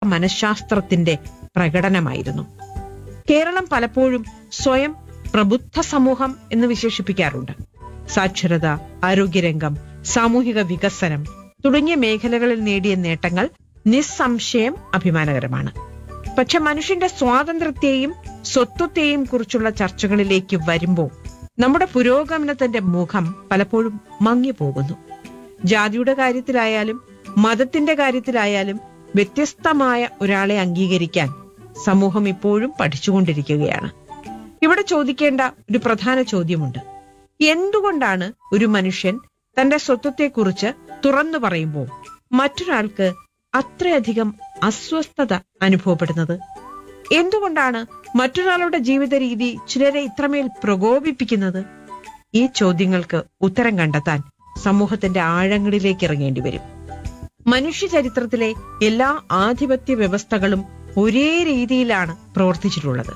മനഃശാസ്ത്രത്തിന്റെ പ്രകടനമായിരുന്നു കേരളം പലപ്പോഴും സ്വയം പ്രബുദ്ധ സമൂഹം എന്ന് വിശേഷിപ്പിക്കാറുണ്ട് സാക്ഷരത ആരോഗ്യരംഗം സാമൂഹിക വികസനം തുടങ്ങിയ മേഖലകളിൽ നേടിയ നേട്ടങ്ങൾ നിസ്സംശയം അഭിമാനകരമാണ് പക്ഷെ മനുഷ്യന്റെ സ്വാതന്ത്ര്യത്തെയും സ്വത്വത്തെയും കുറിച്ചുള്ള ചർച്ചകളിലേക്ക് വരുമ്പോൾ നമ്മുടെ പുരോഗമനത്തിന്റെ മുഖം പലപ്പോഴും മങ്ങിപ്പോകുന്നു ജാതിയുടെ കാര്യത്തിലായാലും മതത്തിന്റെ കാര്യത്തിലായാലും വ്യത്യസ്തമായ ഒരാളെ അംഗീകരിക്കാൻ സമൂഹം ഇപ്പോഴും പഠിച്ചുകൊണ്ടിരിക്കുകയാണ് ഇവിടെ ചോദിക്കേണ്ട ഒരു പ്രധാന ചോദ്യമുണ്ട് എന്തുകൊണ്ടാണ് ഒരു മനുഷ്യൻ തന്റെ സ്വത്വത്തെക്കുറിച്ച് തുറന്നു പറയുമ്പോൾ മറ്റൊരാൾക്ക് അത്രയധികം അസ്വസ്ഥത അനുഭവപ്പെടുന്നത് എന്തുകൊണ്ടാണ് മറ്റൊരാളുടെ ജീവിത രീതി ചിലരെ ഇത്രമേൽ പ്രകോപിപ്പിക്കുന്നത് ഈ ചോദ്യങ്ങൾക്ക് ഉത്തരം കണ്ടെത്താൻ സമൂഹത്തിന്റെ ആഴങ്ങളിലേക്ക് ഇറങ്ങേണ്ടി വരും മനുഷ്യ ചരിത്രത്തിലെ എല്ലാ ആധിപത്യ വ്യവസ്ഥകളും ഒരേ രീതിയിലാണ് പ്രവർത്തിച്ചിട്ടുള്ളത്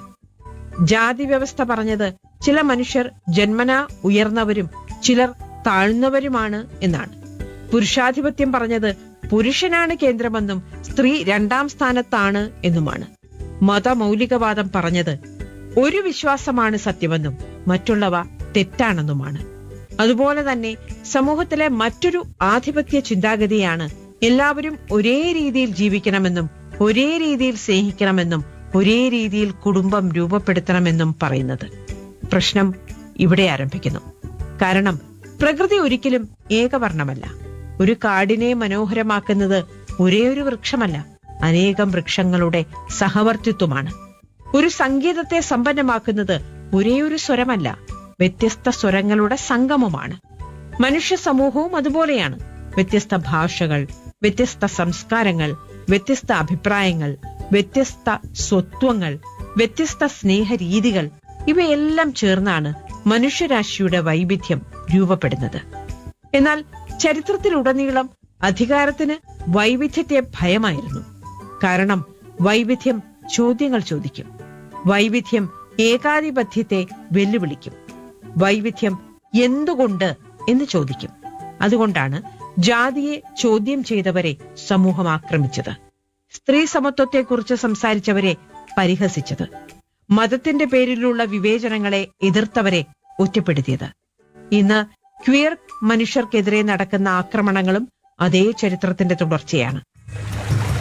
ജാതി വ്യവസ്ഥ പറഞ്ഞത് ചില മനുഷ്യർ ജന്മനാ ഉയർന്നവരും ചിലർ താഴ്ന്നവരുമാണ് എന്നാണ് പുരുഷാധിപത്യം പറഞ്ഞത് പുരുഷനാണ് കേന്ദ്രമെന്നും സ്ത്രീ രണ്ടാം സ്ഥാനത്താണ് എന്നുമാണ് മതമൗലികവാദം പറഞ്ഞത് ഒരു വിശ്വാസമാണ് സത്യമെന്നും മറ്റുള്ളവ തെറ്റാണെന്നുമാണ് അതുപോലെ തന്നെ സമൂഹത്തിലെ മറ്റൊരു ആധിപത്യ ചിന്താഗതിയാണ് എല്ലാവരും ഒരേ രീതിയിൽ ജീവിക്കണമെന്നും ഒരേ രീതിയിൽ സ്നേഹിക്കണമെന്നും ഒരേ രീതിയിൽ കുടുംബം രൂപപ്പെടുത്തണമെന്നും പറയുന്നത് പ്രശ്നം ഇവിടെ ആരംഭിക്കുന്നു കാരണം പ്രകൃതി ഒരിക്കലും ഏകവർണ്ണമല്ല ഒരു കാടിനെ മനോഹരമാക്കുന്നത് ഒരേ ഒരു വൃക്ഷമല്ല അനേകം വൃക്ഷങ്ങളുടെ സഹവർത്തിത്വമാണ് ഒരു സംഗീതത്തെ സമ്പന്നമാക്കുന്നത് ഒരേ ഒരു സ്വരമല്ല വ്യത്യസ്ത സ്വരങ്ങളുടെ സംഗമമാണ് മനുഷ്യ സമൂഹവും അതുപോലെയാണ് വ്യത്യസ്ത ഭാഷകൾ വ്യത്യസ്ത സംസ്കാരങ്ങൾ വ്യത്യസ്ത അഭിപ്രായങ്ങൾ വ്യത്യസ്ത സ്വത്വങ്ങൾ വ്യത്യസ്ത സ്നേഹരീതികൾ ഇവയെല്ലാം ചേർന്നാണ് മനുഷ്യരാശിയുടെ വൈവിധ്യം രൂപപ്പെടുന്നത് എന്നാൽ ചരിത്രത്തിലുടനീളം അധികാരത്തിന് വൈവിധ്യത്തെ ഭയമായിരുന്നു കാരണം വൈവിധ്യം ചോദ്യങ്ങൾ ചോദിക്കും വൈവിധ്യം ഏകാധിപത്യത്തെ വെല്ലുവിളിക്കും വൈവിധ്യം എന്തുകൊണ്ട് എന്ന് ചോദിക്കും അതുകൊണ്ടാണ് ജാതിയെ ചോദ്യം ചെയ്തവരെ സമൂഹം ആക്രമിച്ചത് സ്ത്രീ സമത്വത്തെക്കുറിച്ച് സംസാരിച്ചവരെ പരിഹസിച്ചത് മതത്തിന്റെ പേരിലുള്ള വിവേചനങ്ങളെ എതിർത്തവരെ ഒറ്റപ്പെടുത്തിയത് ഇന്ന് ക്വിയർ മനുഷ്യർക്കെതിരെ നടക്കുന്ന ആക്രമണങ്ങളും അതേ ചരിത്രത്തിന്റെ തുടർച്ചയാണ്